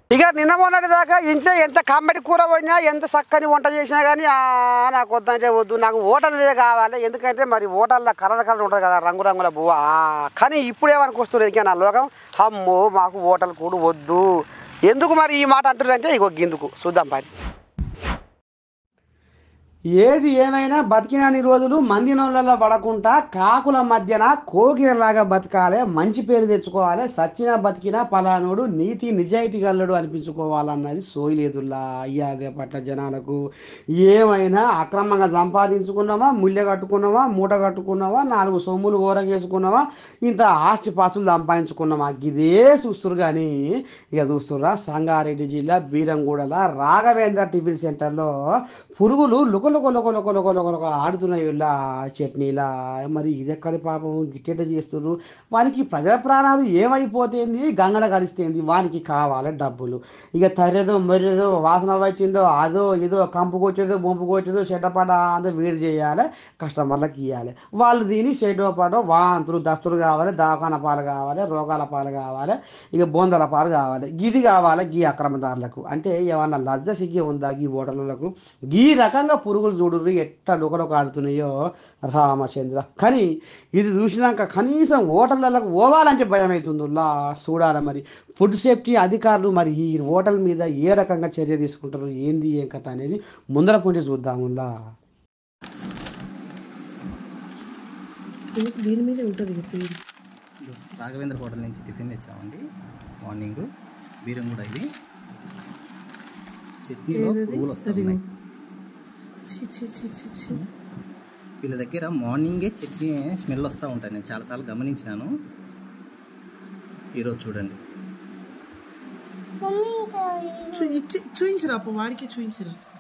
ఇక నిన్న మొన్నటి దాకా ఇంట్లో ఎంత కమ్మడి కూర పోయినా ఎంత చక్కని వంట చేసినా కానీ నాకు వద్దంటే వద్దు నాకు ఓటల్ ఇదే కావాలి ఎందుకంటే మరి ఓటల్లో కలర్ కలర్ ఉంటుంది కదా రంగు రంగుల పువ్వు ఆ, కానీ ఇప్పుడు ఏమనుకొస్తున్నారు ఇంకా నా లోకం అమ్మో మాకు ఓటల్ కూడా వద్దు ఎందుకు మరి ఈ మాట అంటున్నారంటే ఇగో గిందుకు చూద్దాం పని ఏది ఏమైనా బతికినన్ని రోజులు మంది నోళ్ళలో పడకుండా కాకుల మధ్యన కోకిరలాగా బతకాలి మంచి పేరు తెచ్చుకోవాలి సచ్చిన బతికిన పలానుడు నీతి నిజాయితీ గల్లడు అనిపించుకోవాలన్నది సోయలేదుల్లా అయ్యా రేపట్ల జనాలకు ఏమైనా అక్రమంగా సంపాదించుకున్నామా ముళ్ళె కట్టుకున్నామా మూట కట్టుకున్నావా నాలుగు సొమ్ములు ఊరగేసుకున్నావా ఇంత ఆస్తి పాస్తులు సంపాదించుకున్నామా ఇదే చూస్తురు కానీ ఇక చూస్తుర్రా సంగారెడ్డి జిల్లా బీరంగూడల రాఘవేంద్ర టిఫిన్ సెంటర్లో పురుగులు లుక లుక లుక లుక లుక లుక లుక ఆడుతున్నాయి ఇలా చట్నీలా మరి ఇది ఎక్కడి పాపం గిట్టెట చేస్తున్నారు వానికి ప్రజల ప్రాణాలు ఏమైపోతుంది గంగల కలిస్తేంది వానికి కావాలి డబ్బులు ఇక తరేదో మరేదో వాసన వచ్చిందో అదో ఏదో కంపు కొట్టేదో బొంపు కొట్టేదో చెడ్డపడ అంతా వేడి చేయాలి కస్టమర్లకు ఇవ్వాలి వాళ్ళు దీని చెడ్డో పాటో వాంతులు దస్తులు కావాలి దవాఖాన పాలు కావాలి రోగాల పాలు కావాలి ఇక బొందల పాలు కావాలి గిది కావాలి గీ అక్రమదారులకు అంటే ఏమన్నా లజ్జ సిగ్గి ఉందా గీ ఓటర్లకు గీ రకంగా పురుగులు చూడుర్రి ఎట్లా లుకలుక ఆడుతున్నాయో రామచంద్ర కానీ ఇది చూసినాక కనీసం ఓటర్లకు పోవాలంటే భయం అవుతుందిలా చూడాలి మరి ఫుడ్ సేఫ్టీ అధికారులు మరి ఈ ఓటర్ల మీద ఏ రకంగా చర్య తీసుకుంటారు ఏంది ఏం కథ అనేది ముందర కొంచెం చూద్దాములా దీని- దీని మీదే ఉంటుంది ఇక పేరు రాఘవేంద్ర హోటల్ నుంచి టిఫిన్ తెచ్చామండి మార్నింగ్ బీరం కూడా ఇది చట్నీలో ఏదది? పువ్వులు అదిగో. వస్తున్నాయి ఛీ, ఛీ, ఛీ, ఛీ, ఛీ. వీళ్ళ దగ్గర మార్నింగే చట్నీ స్మెల్ వస్తూ ఉంటాయి నేను చాలాసార్లు గమనించినాను ఈరోజు చూడండి చూ- ఇచ్చి- చూయించురా అప్ప వాడికి చూయించురా